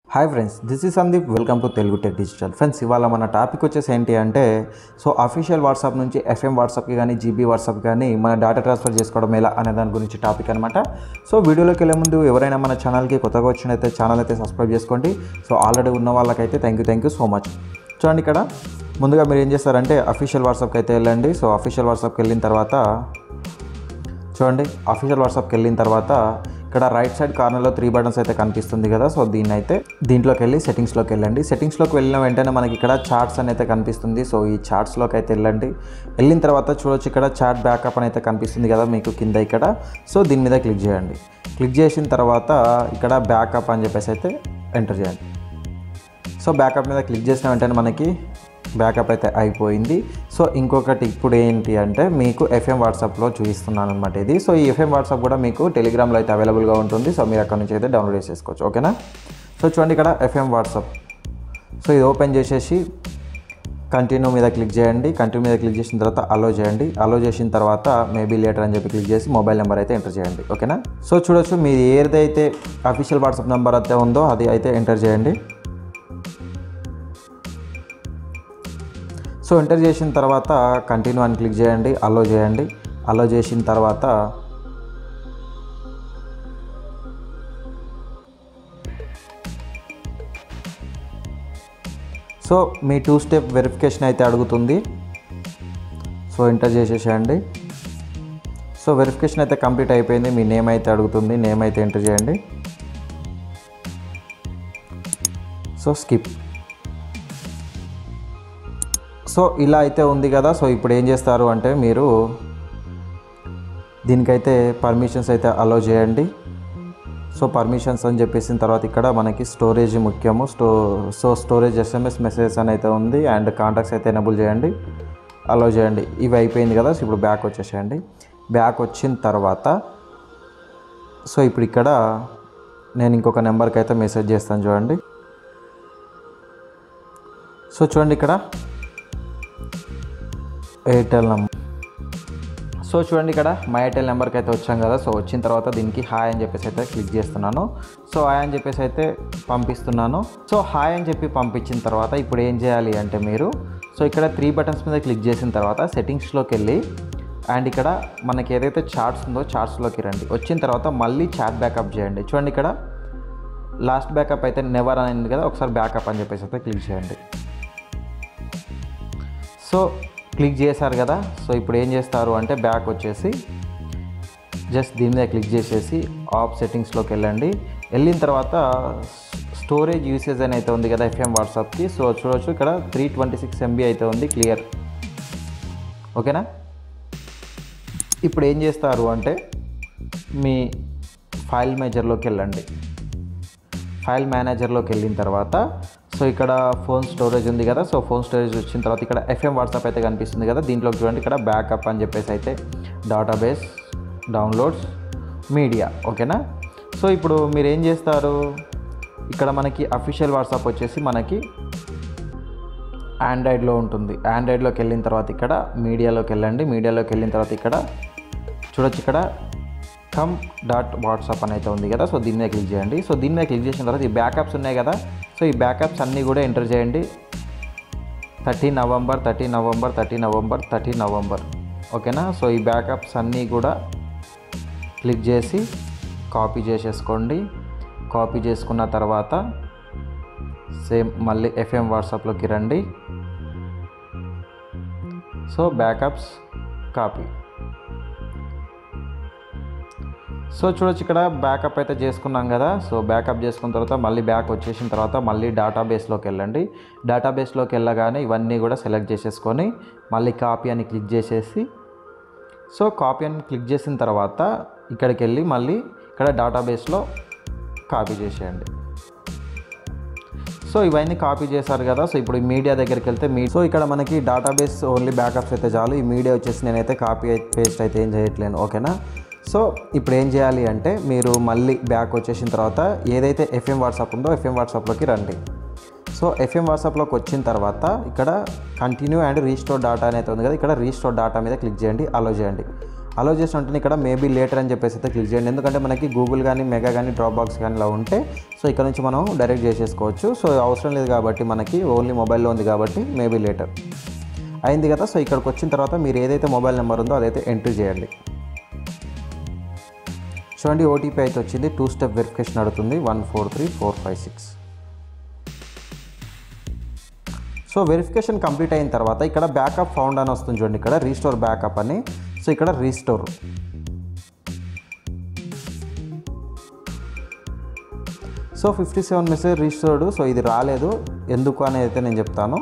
hi friends this is Sandeep welcome to Telugu tech digital friends ఇవాళ మన topic వచ్చేసి ఏంటి అంటే సో అఫీషియల్ వాట్సాప్ నుంచి ఎఫ్ఎం వాట్సాప్కి కానీ జీబీ వాట్సాప్ కానీ మన డేటా ట్రాన్స్ఫర్ చేసుకోవడం ఎలా అనే దాని గురించి టాపిక్ అనమాట సో వీడియోలోకి వెళ్ళే ముందు ఎవరైనా మన ఛానల్కి కొత్తగా వచ్చినైతే ఛానల్ అయితే సబ్స్క్రైబ్ చేసుకోండి సో ఆల్రెడీ ఉన్న వాళ్ళకైతే thank you thank you so much చూడండి ఇక్కడ ముందుగా మీరు ఏం చేస్తారంటే అఫీషియల్ వాట్సాప్కి అయితే వెళ్ళండి సో అఫీషియల్ వాట్సాప్కి వెళ్ళిన తర్వాత చూడండి అఫీషియల్ వాట్సాప్కి వెళ్ళిన తర్వాత ఇక్కడ రైట్ సైడ్ కార్నర్లో త్రీ బటన్స్ అయితే కనిపిస్తుంది కదా సో దీన్ని అయితే దీంట్లోకి వెళ్ళి సెట్టింగ్స్లోకి వెళ్ళండి సెట్టింగ్స్లోకి వెళ్ళిన వెంటనే మనకి ఇక్కడ చార్ట్స్ అని అయితే కనిపిస్తుంది సో ఈ చార్ట్స్లోకి అయితే వెళ్ళండి వెళ్ళిన తర్వాత చూడొచ్చు ఇక్కడ చాట్ బ్యాకప్ అని అయితే కనిపిస్తుంది కదా మీకు కింద ఇక్కడ సో దీని మీద క్లిక్ చేయండి క్లిక్ చేసిన తర్వాత ఇక్కడ బ్యాకప్ అని చెప్పేసి అయితే ఎంటర్ చేయండి సో బ్యాకప్ మీద క్లిక్ చేసిన వెంటనే మనకి బ్యాకప్ అయితే అయిపోయింది సో ఇంకొకటి ఇప్పుడు ఏంటి అంటే మీకు ఎఫ్ఎం వాట్సాప్లో చూపిస్తున్నాను అనమాట ఇది సో ఈ ఎఫ్ఎం వాట్సాప్ కూడా మీకు టెలిగ్రామ్లో అయితే అవైలబుల్గా ఉంటుంది సో మీరు అక్కడ నుంచి అయితే డౌన్లోడ్ చేసేసుకోవచ్చు ఓకేనా సో చూడండి ఇక్కడ ఎఫ్ఎం వాట్సాప్ సో ఇది ఓపెన్ చేసేసి కంటిన్యూ మీద క్లిక్ చేయండి కంటిన్యూ మీద క్లిక్ చేసిన తర్వాత అలో చేయండి అలో చేసిన తర్వాత మేబీ లేటర్ అని చెప్పి క్లిక్ చేసి మొబైల్ నెంబర్ అయితే ఎంటర్ చేయండి ఓకేనా సో చూడొచ్చు మీది ఏదైతే అఫీషియల్ వాట్సాప్ నెంబర్ అయితే ఉందో అది అయితే ఎంటర్ చేయండి సో ఎంటర్ చేసిన తర్వాత కంటిన్యూ అని క్లిక్ చేయండి అలో చేయండి అలో చేసిన తర్వాత సో మీ టూ స్టెప్ వెరిఫికేషన్ అయితే అడుగుతుంది సో ఎంటర్ చేసేసేయండి సో వెరిఫికేషన్ అయితే కంప్లీట్ అయిపోయింది మీ నేమ్ అయితే అడుగుతుంది నేమ్ అయితే ఎంటర్ చేయండి సో స్కిప్ సో ఇలా అయితే ఉంది కదా సో ఇప్పుడు ఏం చేస్తారు అంటే మీరు దీనికైతే పర్మిషన్స్ అయితే అలో చేయండి సో పర్మిషన్స్ అని చెప్పేసిన తర్వాత ఇక్కడ మనకి స్టోరేజ్ ముఖ్యము స్టో సో స్టోరేజ్ ఎస్ఎంఎస్ మెసేజ్ అని అయితే ఉంది అండ్ కాంటాక్ట్స్ అయితే ఎనబుల్ చేయండి అలో చేయండి ఇవి అయిపోయింది కదా సో ఇప్పుడు బ్యాక్ వచ్చేసేయండి బ్యాక్ వచ్చిన తర్వాత సో ఇప్పుడు ఇక్కడ నేను ఇంకొక నెంబర్కి అయితే మెసేజ్ చేస్తాను చూడండి సో చూడండి ఇక్కడ ఎయిర్టెల్ నెంబర్ సో చూడండి ఇక్కడ మై ఎయిర్టెల్ నెంబర్కి అయితే వచ్చాం కదా సో వచ్చిన తర్వాత దీనికి హాయ్ అని చెప్పేసి అయితే క్లిక్ చేస్తున్నాను సో హాయ్ అని చెప్పేసి అయితే పంపిస్తున్నాను సో హాయ్ అని చెప్పి పంపించిన తర్వాత ఇప్పుడు ఏం చేయాలి అంటే మీరు సో ఇక్కడ త్రీ బటన్స్ మీద క్లిక్ చేసిన తర్వాత సెట్టింగ్స్లోకి వెళ్ళి అండ్ ఇక్కడ మనకి ఏదైతే చార్ట్స్ ఉందో చార్ట్స్లోకి రండి వచ్చిన తర్వాత మళ్ళీ చాట్ బ్యాకప్ చేయండి చూడండి ఇక్కడ లాస్ట్ బ్యాకప్ అయితే నెవర్ అనేది కదా ఒకసారి బ్యాకప్ అని చెప్పేసి అయితే క్లిక్ చేయండి సో క్లిక్ చేశారు కదా సో ఇప్పుడు ఏం చేస్తారు అంటే బ్యాక్ వచ్చేసి జస్ట్ దీని మీద క్లిక్ చేసేసి ఆఫ్ సెట్టింగ్స్లోకి వెళ్ళండి వెళ్ళిన తర్వాత స్టోరేజ్ యూసేజ్ అని అయితే ఉంది కదా ఎఫ్ఎం వాట్సాప్కి సో చూడవచ్చు ఇక్కడ త్రీ ట్వంటీ సిక్స్ ఎంబీ అయితే ఉంది క్లియర్ ఓకేనా ఇప్పుడు ఏం చేస్తారు అంటే మీ ఫైల్ మేజర్లోకి వెళ్ళండి ఫైల్ మేనేజర్లోకి వెళ్ళిన తర్వాత సో ఇక్కడ ఫోన్ స్టోరేజ్ ఉంది కదా సో ఫోన్ స్టోరేజ్ వచ్చిన తర్వాత ఇక్కడ ఎఫ్ఎం వాట్సాప్ అయితే కనిపిస్తుంది కదా దీంట్లోకి చూడండి ఇక్కడ బ్యాకప్ అని చెప్పేసి అయితే డేటాబేస్ డౌన్లోడ్స్ మీడియా ఓకేనా సో ఇప్పుడు మీరు ఏం చేస్తారు ఇక్కడ మనకి అఫీషియల్ వాట్సాప్ వచ్చేసి మనకి ఆండ్రాయిడ్లో ఉంటుంది ఆండ్రాయిడ్లోకి వెళ్ళిన తర్వాత ఇక్కడ మీడియాలోకి వెళ్ళండి మీడియాలోకి వెళ్ళిన తర్వాత ఇక్కడ చూడొచ్చు ఇక్కడ కమ్ డాట్ వాట్సాప్ అని అయితే ఉంది కదా సో దీని మీద క్లిక్ చేయండి సో దీని మీద క్లిక్ చేసిన తర్వాత ఈ బ్యాకప్స్ ఉన్నాయి కదా సో ఈ బ్యాకప్స్ అన్నీ కూడా ఎంటర్ చేయండి thirty November thirty November thirty November thirty November ఓకేనా సో ఈ బ్యాకప్స్ అన్నీ కూడా క్లిక్ చేసి కాపీ చేసేసుకోండి కాపీ చేసుకున్న తర్వాత సేమ్ మళ్ళీ ఎఫ్ఎం వాట్సాప్లోకి రండి సో బ్యాకప్స్ కాపీ సో చూడొచ్చు ఇక్కడ బ్యాకప్ అయితే చేసుకున్నాం కదా సో బ్యాకప్ చేసుకున్న తర్వాత మళ్ళీ బ్యాక్ వచ్చేసిన తర్వాత మళ్ళీ డేటాబేస్లోకి వెళ్ళండి డేటాబేస్లోకి వెళ్ళగానే ఇవన్నీ కూడా సెలెక్ట్ చేసేసుకొని మళ్ళీ కాపీ అని క్లిక్ చేసేసి సో కాపీ అని క్లిక్ చేసిన తర్వాత ఇక్కడికి వెళ్ళి మళ్ళీ ఇక్కడ డేటాబేస్లో కాపీ చేసేయండి సో ఇవన్నీ కాపీ చేశారు కదా సో ఇప్పుడు ఈ మీడియా దగ్గరికి వెళ్తే మీ సో ఇక్కడ మనకి డేటాబేస్ ఓన్లీ బ్యాకప్స్ అయితే చాలు ఈ మీడియా వచ్చేసి నేనైతే కాపీ పేస్ట్ అయితే ఏం చేయట్లేను ఓకేనా సో ఇప్పుడు ఏం చేయాలి అంటే మీరు మళ్ళీ బ్యాక్ వచ్చేసిన తర్వాత ఏదైతే ఎఫ్ఎం వాట్సాప్ ఉందో ఎఫ్ఎం వాట్సాప్లోకి రండి సో ఎఫ్ఎం వాట్సాప్లోకి వచ్చిన తర్వాత ఇక్కడ కంటిన్యూ అండ్ రీస్టోర్ డాటా అనేది ఉంది కదా ఇక్కడ రీస్టోర్ డాటా మీద క్లిక్ చేయండి అలో చేయండి అలో చేసిన వెంటనే ఇక్కడ మేబీ లేటర్ అని చెప్పేసి అయితే క్లిక్ చేయండి ఎందుకంటే మనకి గూగుల్ కానీ మెగా కానీ డ్రాప్ బాక్స్ కానీ ఇలా ఉంటే సో ఇక్కడ నుంచి మనం డైరెక్ట్ చేసేసుకోవచ్చు సో అవసరం లేదు కాబట్టి మనకి ఓన్లీ మొబైల్లో ఉంది కాబట్టి మేబీ లేటర్ అయింది కదా సో ఇక్కడికి వచ్చిన తర్వాత మీరు ఏదైతే మొబైల్ నెంబర్ ఉందో అదైతే ఎంట్రీ చేయండి చూడండి ఓటీపీ అయితే వచ్చింది టూ స్టెప్ వెరిఫికేషన్ అడుగుతుంది one four three four five six so verification complete అయిన తర్వాత ఇక్కడ బ్యాకప్ ఫౌండ్ అని వస్తుంది చూడండి ఇక్కడ రీస్టోర్ బ్యాకప్ అని సో ఇక్కడ restore so fifty seven message restored so ఇది రాలేదు ఎందుకు అనేది అయితే నేను చెప్తాను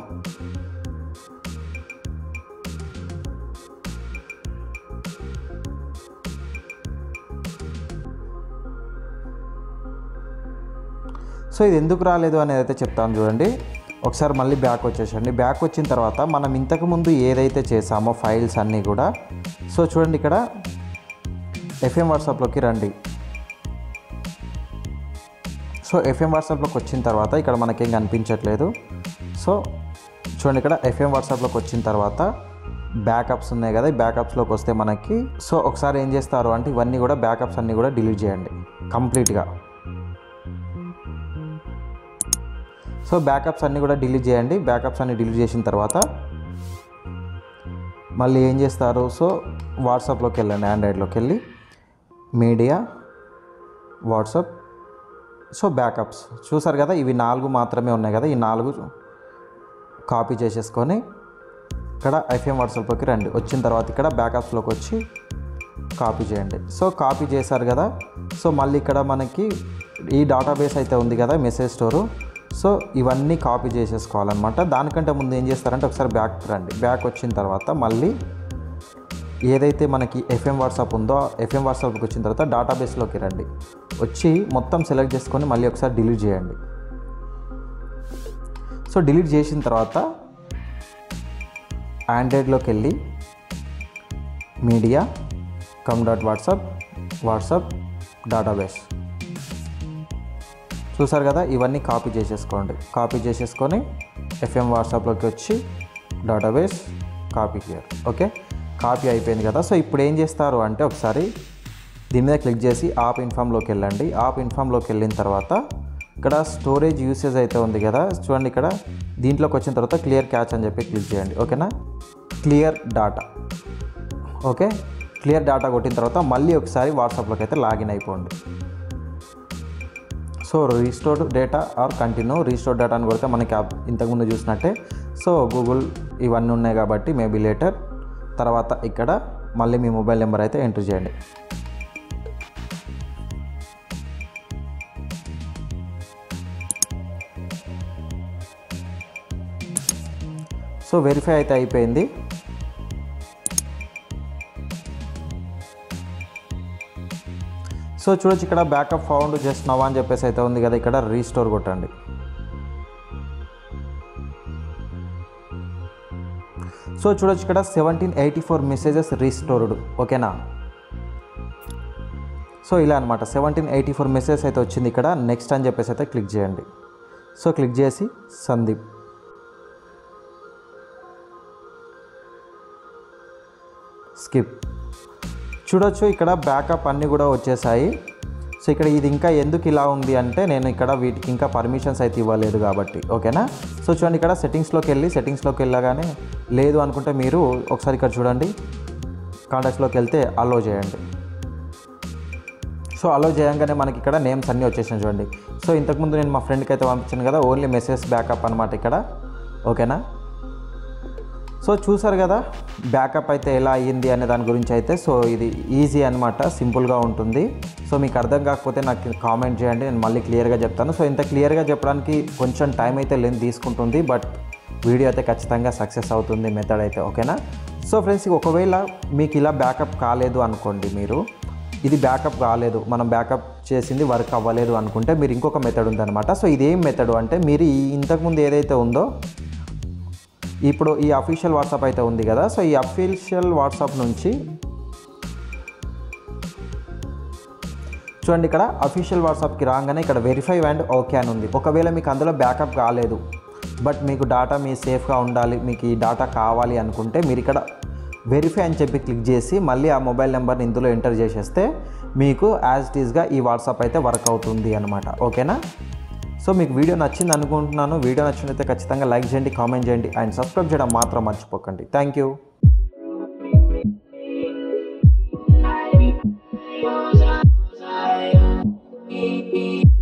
సో ఇది ఎందుకు రాలేదు అనేది అయితే చెప్తాను చూడండి ఒకసారి మళ్ళీ బ్యాక్ వచ్చేసండి బ్యాక్ వచ్చిన తర్వాత మనం ఇంతకుముందు ఏదైతే చేసామో ఫైల్స్ అన్నీ కూడా సో చూడండి ఇక్కడ ఎఫ్ఎం వాట్సాప్లోకి రండి సో ఎఫ్ఎం వాట్సాప్లోకి వచ్చిన తర్వాత ఇక్కడ మనకేం కనిపించట్లేదు సో చూడండి ఇక్కడ ఎఫ్ఎం వాట్సాప్లోకి వచ్చిన తర్వాత బ్యాకప్స్ ఉన్నాయి కదా ఈ బ్యాకప్స్లోకి వస్తే మనకి సో ఒకసారి ఏం చేస్తారు అంటే ఇవన్నీ కూడా బ్యాకప్స్ అన్నీ కూడా డిలీట్ చేయండి కంప్లీట్గా సో బ్యాకప్స్ అన్నీ కూడా డిలీట్ చేయండి బ్యాకప్స్ అన్ని డిలీట్ చేసిన తర్వాత మళ్ళీ ఏం చేస్తారు సో వాట్సాప్లోకి వెళ్ళండి ఆండ్రాయిడ్లోకి వెళ్ళి మీడియా వాట్సాప్ సో బ్యాకప్స్ చూసారు కదా ఇవి నాలుగు మాత్రమే ఉన్నాయి కదా ఈ నాలుగు కాపీ చేసేసుకొని ఇక్కడ ఐఫిఎం వాట్సాప్లోకి రండి వచ్చిన తర్వాత ఇక్కడ బ్యాకప్స్లోకి వచ్చి కాపీ చేయండి సో కాపీ చేశారు కదా సో మళ్ళీ ఇక్కడ మనకి ఈ డేటాబేస్ అయితే ఉంది కదా మెసేజ్ స్టోరు సో ఇవన్నీ కాపీ చేసేసుకోవాలన్నమాట దానికంటే ముందు ఏం చేస్తారంటే ఒకసారి బ్యాక్ రండి బ్యాక్ వచ్చిన తర్వాత మళ్ళీ ఏదైతే మనకి ఎఫ్ఎం వాట్సాప్ ఉందో ఎఫ్ఎం వాట్సాప్కి వచ్చిన తర్వాత డేటాబేస్లోకి రండి వచ్చి మొత్తం సెలెక్ట్ చేసుకొని మళ్ళీ ఒకసారి డిలీట్ చేయండి సో డిలీట్ చేసిన తర్వాత ఆండ్రాయిడ్లోకి వెళ్ళి media com dot WhatsApp WhatsApp database చూసారు కదా ఇవన్నీ కాపీ చేసేసుకోండి కాపీ చేసేసుకొని ఎఫ్ఎం వాట్సాప్లోకి వచ్చి database copy here okay copy అయిపోయింది కదా సో ఇప్పుడు ఏం చేస్తారు అంటే ఒకసారి దీని మీద క్లిక్ చేసి ఆప్ ఇన్ఫామ్లోకి వెళ్ళండి ఆప్ ఇన్ఫామ్లోకి వెళ్ళిన తర్వాత ఇక్కడ స్టోరేజ్ యూసేజ్ అయితే ఉంది కదా చూడండి ఇక్కడ దీంట్లోకి వచ్చిన తర్వాత క్లియర్ క్యాచ్ అని చెప్పి క్లిక్ చేయండి ఓకేనా clear data okay clear data కొట్టిన తర్వాత మళ్ళీ ఒకసారి వాట్సాప్లోకి అయితే లాగిన్ అయిపోండి so restored data or continue restore data అని కొడితే మనకి ఆ- ఇంతకుముందు చూసినట్టే సో గూగుల్ ఇవన్నీ ఉన్నాయి కాబట్టి మేబీ లేటర్ తర్వాత ఇక్కడ మళ్ళీ మీ మొబైల్ నెంబర్ అయితే ఎంటర్ చేయండి సో వెరిఫై అయితే అయిపోయింది సో చూడొచ్చు ఇక్కడ బ్యాకప్ ఫౌండ్ జస్ట్ నవ్ అని చెప్పేసి అయితే ఉంది కదా ఇక్కడ రీస్టోర్ కొట్టండి సో చూడొచ్చు ఇక్కడ seventeen eighty four messages restored ఓకేనా సో ఇలా అనమాట సెవెంటీన్ ఎయిటీ ఫోర్ మెసేజెస్ అయితే వచ్చింది ఇక్కడ నెక్స్ట్ అని చెప్పేసి అయితే క్లిక్ చేయండి సో క్లిక్ చేసి సందీప్ స్కిప్ చూడొచ్చు ఇక్కడ బ్యాకప్ అన్నీ కూడా వచ్చేసాయి సో ఇక్కడ ఇది ఇంకా ఎందుకు ఇలా ఉంది అంటే నేను ఇక్కడ వీటికి ఇంకా పర్మిషన్స్ అయితే ఇవ్వలేదు కాబట్టి ఓకేనా సో చూడండి ఇక్కడ సెట్టింగ్స్లోకి వెళ్ళి సెట్టింగ్స్లోకి వెళ్ళగానే లేదు అనుకుంటే మీరు ఒకసారి ఇక్కడ చూడండి కాంటాక్ట్స్లోకి వెళ్తే అలో చేయండి సో అలో చేయంగానే మనకి ఇక్కడ నేమ్స్ అన్నీ వచ్చేసినాయి చూడండి సో ఇంతకుముందు నేను మా ఫ్రెండ్కి అయితే పంపించాను కదా ఓన్లీ మెసేజ్ బ్యాకప్ అనమాట ఇక్కడ ఓకేనా సో చూసారు కదా బ్యాకప్ అయితే ఎలా అయ్యింది అనే దాని గురించి అయితే సో ఇది ఈజీ అనమాట సింపుల్గా ఉంటుంది సో మీకు అర్థం కాకపోతే నాకు కామెంట్ చేయండి నేను మళ్ళీ క్లియర్గా చెప్తాను సో ఇంత క్లియర్గా చెప్పడానికి కొంచెం టైం అయితే లెంత్ తీసుకుంటుంది బట్ వీడియో అయితే ఖచ్చితంగా సక్సెస్ అవుతుంది మెథడ్ అయితే ఓకేనా సో ఫ్రెండ్స్ ఒకవేళ మీకు ఇలా బ్యాకప్ కాలేదు అనుకోండి మీరు ఇది బ్యాకప్ కాలేదు మనం బ్యాకప్ చేసింది వర్క్ అవ్వలేదు అనుకుంటే మీరు ఇంకొక మెథడ్ ఉందన్నమాట సో ఇదేం మెథడ్ అంటే మీరు ఈ ఇంతకుముందు ఏదైతే ఉందో ఇప్పుడు ఈ అఫీషియల్ వాట్సాప్ అయితే ఉంది కదా సో ఈ అఫీషియల్ వాట్సాప్ నుంచి చూడండి ఇక్కడ అఫీషియల్ వాట్సాప్కి రాగానే ఇక్కడ వెరిఫై అండ్ ఓకే అని ఉంది ఒకవేళ మీకు అందులో బ్యాకప్ కాలేదు బట్ మీకు డాటా మీ సేఫ్గా ఉండాలి మీకు ఈ డాటా కావాలి అనుకుంటే మీరు ఇక్కడ వెరిఫై అని చెప్పి క్లిక్ చేసి మళ్ళీ ఆ మొబైల్ నెంబర్ని ఇందులో ఎంటర్ చేసేస్తే మీకు యాజ్ ఇట్ ఈస్గా ఈ వాట్సాప్ అయితే వర్క్ అవుతుంది అనమాట ఓకేనా సో మీకు వీడియో నచ్చింది అనుకుంటున్నాను వీడియో నచ్చినైతే ఖచ్చితంగా లైక్ చేయండి కామెంట్ చేయండి అండ్ సబ్స్క్రైబ్ చేయడం మాత్రం మర్చిపోకండి thank you Rosa, Rosa, Rosa,